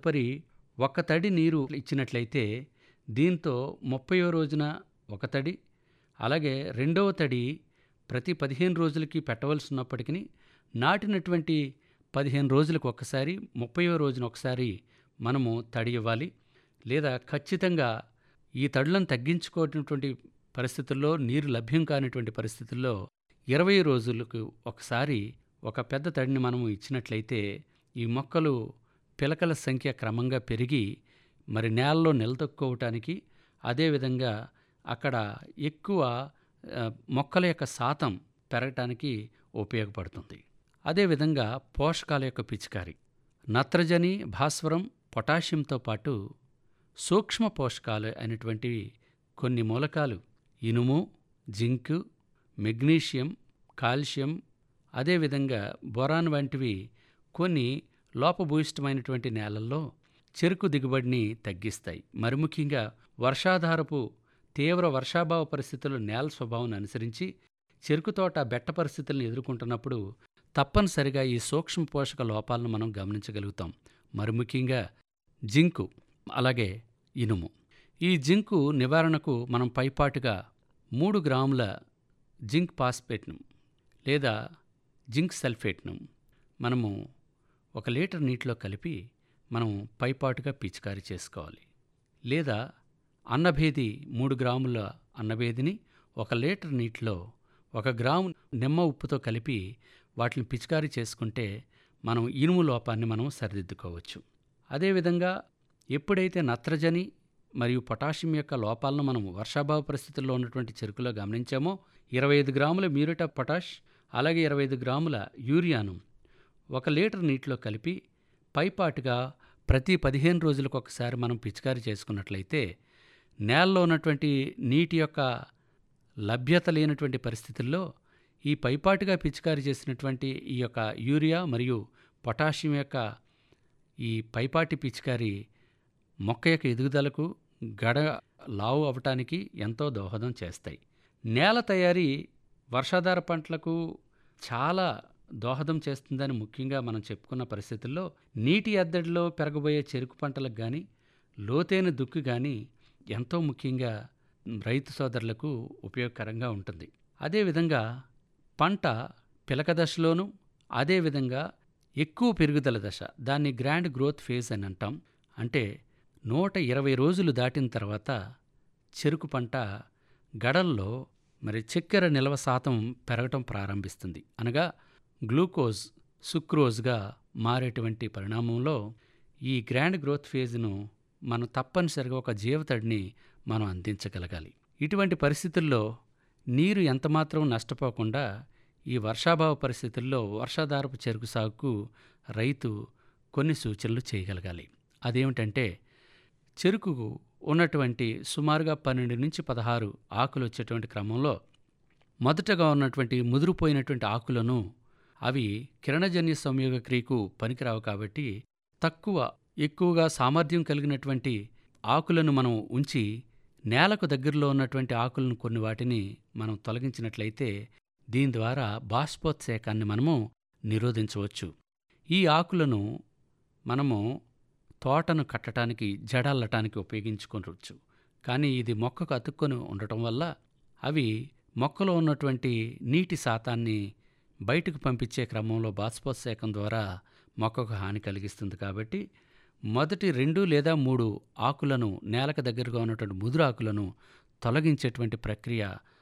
తదుపరి ఒక్క తడి నీరు ఇచ్చినట్లయితే దీంతో ముప్పయో రోజున ఒక తడి అలాగే రెండవ తడి ప్రతి పదిహేను రోజులకి పెట్టవలసి ఉన్నప్పటికీ నాటినటువంటి పదిహేను రోజులకు ఒకసారి ముప్పయో రోజున ఒకసారి మనము తడి ఇవ్వాలి లేదా ఖచ్చితంగా ఈ తడులను తగ్గించుకోవటువంటి పరిస్థితుల్లో నీరు లభ్యం కానిటువంటి పరిస్థితుల్లో ఇరవై రోజులకు ఒకసారి ఒక పెద్ద తడిని మనము ఇచ్చినట్లయితే ఈ మొక్కలు పిలకల సంఖ్య క్రమంగా పెరిగి మరి నేలలో నిలదొక్కోవటానికి అదేవిధంగా అక్కడ ఎక్కువ ఆ, మొక్కల యొక్క శాతం పెరగటానికి ఉపయోగపడుతుంది అదేవిధంగా పోషకాల యొక్క పిచికారి నత్రజని భాస్వరం పొటాషియంతో పాటు సూక్ష్మ పోషకాలు అయినటువంటివి కొన్ని మూలకాలు ఇనుము జింక్ మెగ్నీషియం కాల్షియం అదేవిధంగా బొరాన్ వంటివి కొన్ని లోపభూయిష్టమైనటువంటి నేలల్లో చెరుకు దిగుబడిని తగ్గిస్తాయి మరి ముఖ్యంగా వర్షాధారపు తీవ్ర వర్షాభావ పరిస్థితుల్లో నేల స్వభావం అనుసరించి చెరుకు తోట బెట్ట పరిస్థితులను ఎదుర్కొంటున్నప్పుడు తప్పనిసరిగా ఈ సూక్ష్మ పోషక లోపాలను మనం గమనించగలుగుతాం మరి ముఖ్యంగా జింకు అలాగే ఇనుము ఈ జింకు నివారణకు మనం పైపాటుగా మూడు గ్రాముల జింక్ పాస్పేట్ను లేదా జింక్ సల్ఫేట్ను మనము ఒక లీటర్ నీటిలో కలిపి మనం పైపాటుగా పిచికారీ చేసుకోవాలి లేదా అన్నభేది మూడు గ్రాముల అన్నభేదిని ఒక లీటర్ నీటిలో ఒక గ్రాము నిమ్మ ఉప్పుతో కలిపి వాటిని పిచికారీ చేసుకుంటే మనం ఇనుము లోపాన్ని మనం సరిదిద్దుకోవచ్చు అదేవిధంగా ఎప్పుడైతే నత్రజని మరియు పొటాషియం యొక్క లోపాలను మనం వర్షాభావ పరిస్థితుల్లో ఉన్నటువంటి చెరుకులో గమనించామో ఇరవై ఐదు గ్రాముల మ్యూరిట్ ఆఫ్ పొటాష్ అలాగే ఇరవై ఐదు గ్రాముల యూరియాను ఒక లీటర్ నీటిలో కలిపి పైపాటుగా ప్రతి పదిహేను రోజులకు ఒకసారి మనం పిచికారీ చేసుకున్నట్లయితే నేలలో ఉన్నటువంటి నీటి యొక్క లభ్యత లేనటువంటి పరిస్థితుల్లో ఈ పైపాటుగా పిచికారీ చేసినటువంటి ఈ యొక్క యూరియా మరియు పొటాషియం యొక్క ఈ పైపాటి పిచికారీ మొక్క యొక్క ఎదుగుదలకు గడ లావు అవ్వటానికి ఎంతో దోహదం చేస్తాయి నేల తయారీ వర్షాధార పంటలకు చాలా దోహదం చేస్తుందని ముఖ్యంగా మనం చెప్పుకున్న పరిస్థితుల్లో నీటి ఎద్దడిలో పెరగబోయే చెరుకు పంటలకు కానీ లోతైన దుక్కు కానీ ఎంతో ముఖ్యంగా రైతు సోదరులకు ఉపయోగకరంగా ఉంటుంది అదేవిధంగా పంట పిలక దశలోనూ అదేవిధంగా ఎక్కువ పెరుగుదల దశ దాన్ని గ్రాండ్ గ్రోత్ ఫేజ్ అని అంటాం అంటే నూట ఇరవై రోజులు దాటిన తర్వాత చెరుకు పంట గడల్లో మరి చక్కెర నిల్వ శాతం పెరగటం ప్రారంభిస్తుంది అనగా గ్లూకోజ్ సుక్రోజ్గా మారేటువంటి పరిణామంలో ఈ గ్రాండ్ గ్రోత్ ఫేజ్ను మనం తప్పనిసరిగా ఒక జీవతడిని మనం అందించగలగాలి ఇటువంటి పరిస్థితుల్లో నీరు ఎంతమాత్రం నష్టపోకుండా ఈ వర్షాభావ పరిస్థితుల్లో వర్షాధారపు చెరుకు సాగుకు రైతు కొన్ని సూచనలు చేయగలగాలి అదేమిటంటే చెరుకుకు ఉన్నటువంటి సుమారుగా పన్నెండు నుంచి పదహారు ఆకులు వచ్చేటువంటి క్రమంలో మొదటగా ఉన్నటువంటి ముదిరిపోయినటువంటి ఆకులను అవి కిరణజన్య సంయోగ క్రియకు పనికిరావు కాబట్టి తక్కువ ఎక్కువగా సామర్థ్యం కలిగినటువంటి ఆకులను మనం ఉంచి నేలకు దగ్గరలో ఉన్నటువంటి ఆకులను కొన్ని వాటిని మనం తొలగించినట్లయితే దీని ద్వారా బాష్పోత్సేకాన్ని మనము నిరోధించవచ్చు ఈ ఆకులను మనము తోటను కట్టడానికి జడల్లటానికి ఉపయోగించుకోవచ్చు కానీ ఇది మొక్కకు అతుక్కొని ఉండటం వల్ల అవి మొక్కలో ఉన్నటువంటి నీటి శాతాన్ని బయటకు పంపించే క్రమంలో బాష్పోత్సేకం ద్వారా మొక్కకు హాని కలిగిస్తుంది కాబట్టి మొదటి రెండు లేదా మూడు ఆకులను నేలకు దగ్గరగా ఉన్నటువంటి ముదురు ఆకులను తొలగించేటువంటి ప్రక్రియ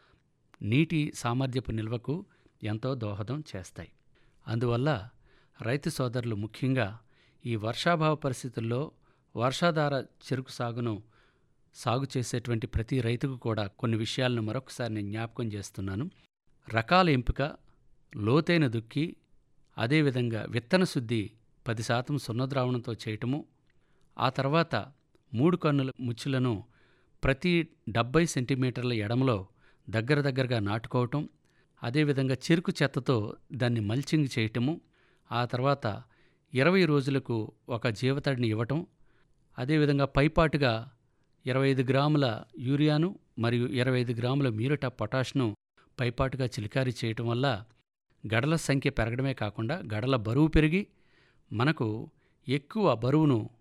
నీటి సామర్థ్యపు నిల్వకు ఎంతో దోహదం చేస్తాయి అందువల్ల రైతు సోదరులు ముఖ్యంగా ఈ వర్షాభావ పరిస్థితుల్లో వర్షాధార చెరుకు సాగును సాగు చేసేటువంటి ప్రతి రైతుకు కూడా కొన్ని విషయాలను మరొకసారి నేను జ్ఞాపకం చేస్తున్నాను రకాల ఎంపిక లోతైన దుక్కి అదేవిధంగా విత్తన శుద్ధి పది శాతం సున్నద్రావణంతో చేయటము ఆ తర్వాత మూడు కన్నుల ముచ్చులను ప్రతి డెబ్బై సెంటీమీటర్ల ఎడమలో దగ్గర దగ్గరగా నాటుకోవటం అదేవిధంగా చెరుకు చెత్తతో దాన్ని మల్చింగ్ చేయటము ఆ తర్వాత ఇరవై రోజులకు ఒక జీవతడిని ఇవ్వటం అదేవిధంగా పైపాటుగా ఇరవై ఐదు గ్రాముల యూరియాను మరియు ఇరవై ఐదు గ్రాముల మ్యూరిటా పొటాష్ను పైపాటుగా చిలికారీ చేయటం వల్ల గడల సంఖ్య పెరగడమే కాకుండా గడల బరువు పెరిగి మనకు ఎక్కువ బరువును